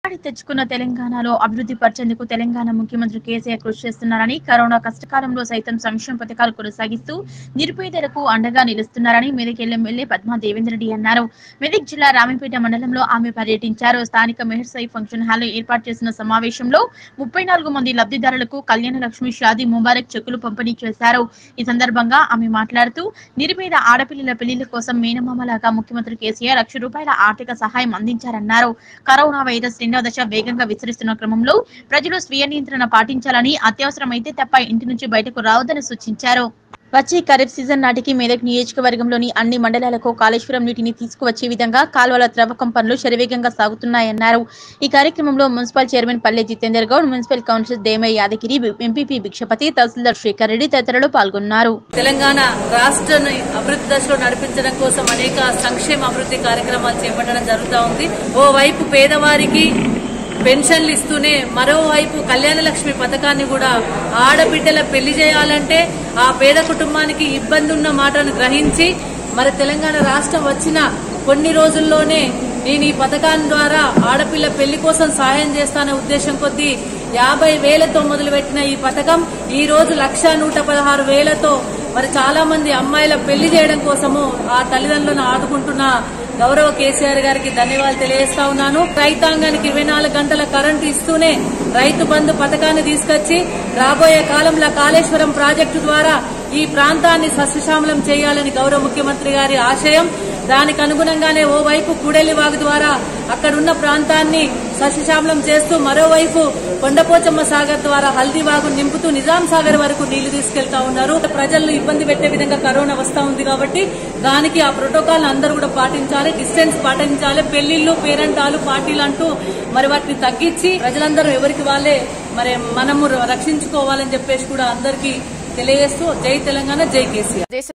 ఆడి తెచ్చుకున్న తెలంగాణలో అభివృద్ధి పరిచేందుకు తెలంగాణ ముఖ్యమంత్రి కేసీఆర్ కృషి చేస్తున్నారని కరోనా కష్టకాలంలో సైతం సంక్షేమ పథకాలు కొనసాగిస్తూ నిరుపేదలకు అండగా నిలుస్తున్నారని మెదక్ ఎమ్మెల్యే పద్మా దేవేంద్ర రెడ్డి అన్నారు మెదక్ జిల్లా రామపేట మండలంలో ఆమె పర్యటించారు స్థానిక మెహర్సై ఫంక్షన్ హాల్లో ఏర్పాటు చేసిన సమావేశంలో ముప్పై నాలుగు మంది లబ్ధిదారులకు కళ్యాణ లక్ష్మి షాదీ ముబారక్ చెక్కులు పంపిణీ చేశారు ఈ సందర్భంగా ఆమె మాట్లాడుతూ నిరుపేద ఆడపిల్లల పెళ్లిళ్ల కోసం మేనమామలాగా ముఖ్యమంత్రి కేసీఆర్ లక్ష రూపాయల ఆర్థిక సహాయం అందించారన్నారు కరోనా వైరస్ రెండవ దశ వేగంగా విస్తరిస్తున్న క్రమంలో ప్రజలు స్వీయ నియంత్రణ పాటించాలని అత్యవసరమైతే తప్ప ఇంటి నుంచి బయటకు రావద్దని సూచించారు వచ్చే ఖరీఫ్ సీజన్ నాటికి మెదక్ నియోజకవర్గంలోని అన్ని మండలాలకు కాళేశ్వరం నీటిని తీసుకువచ్చే విధంగా కాలువల త్రవ్వకం పనులు శరవేగంగా సాగుతున్నాయన్నారు ఈ కార్యక్రమంలో municipal chairman Palle Jitender Goud municipal councillor Demayya Yadagiri MPP Bhikshapathi tahsildar Shekar Reddy తదితరులు పాల్గొన్నారు తెలంగాణ రాష్ట్రాన్ని అభివృద్ధి దశలో నడిపించడం కోసం అనేక సంక్షేమ అభివృద్ధి కార్యక్రమాలు చేపట్టడం జరుగుతూ ఉంది ఓవైపు పేదవారికి పెన్షన్లు ఇస్తూనే మరోవైపు కళ్యాణ లక్ష్మి పథకాన్ని కూడా ఆడబిడ్డల పెళ్లి చేయాలంటే ఆ పేద కుటుంబానికి ఇబ్బంది ఉన్న మాటను గ్రహించి మరి తెలంగాణ రాష్ట్రం వచ్చిన కొన్ని రోజుల్లోనే నేను ఈ పథకం ద్వారా ఆడపిల్ల పెళ్లి కోసం సహాయం చేస్తానే ఉద్దేశం కొద్దీ యాభై వేలతో మొదలుపెట్టిన ఈ పథకం ఈ రోజు లక్ష నూట పదహారు వేలతో మరి చాలా మంది అమ్మాయిల పెళ్లి చేయడం కోసము ఆ తల్లిదండ్రులను ఆదుకుంటున్న గౌరవ కేసీఆర్ గారికి ధన్యవాదాలు తెలియజేస్తా ఉన్నాను రైతాంగానికి ఇరవై నాలుగు గంటల కరెంటు ఇస్తూనే రైతు బంధు పథకాన్ని తీసుకొచ్చి రాబోయే కాలంలో కాళేశ్వరం ప్రాజెక్టు ద్వారా ఈ ప్రాంతాన్ని సస్యశ్యామలం చేయాలని గౌరవ ముఖ్యమంత్రి గారి ఆశయం దానికి అనుగుణంగానే ఓవైపు కూడెలివాగు ద్వారా అక్కడున్న ప్రాంతాన్ని సస్యశ్యామలం చేస్తూ మరోవైపు కొండపోచమ్మ సాగర్ ద్వారా హల్దీవాగు నింపుతూ నిజాం సాగర్ వరకు నీళ్లు తీసుకెళ్తా ఉన్నారు ప్రజలను ఇబ్బంది పెట్టే విధంగా కరోనా వస్తా ఉంది కాబట్టి దానికి ఆ ప్రోటోకాల్ అందరూ కూడా పాటించాలి డిస్టెన్స్ పాటించాలి పెళ్లిళ్లు పేరంటాలు పార్టీలు అంటూ మరి వాటిని తగ్గించి ప్రజలందరూ ఎవరికి వాళ్ళే మరి మనము రక్షించుకోవాలని చెప్పేసి కూడా అందరికీ తెలియజేస్తూ జై తెలంగాణ జై కేసీఆర్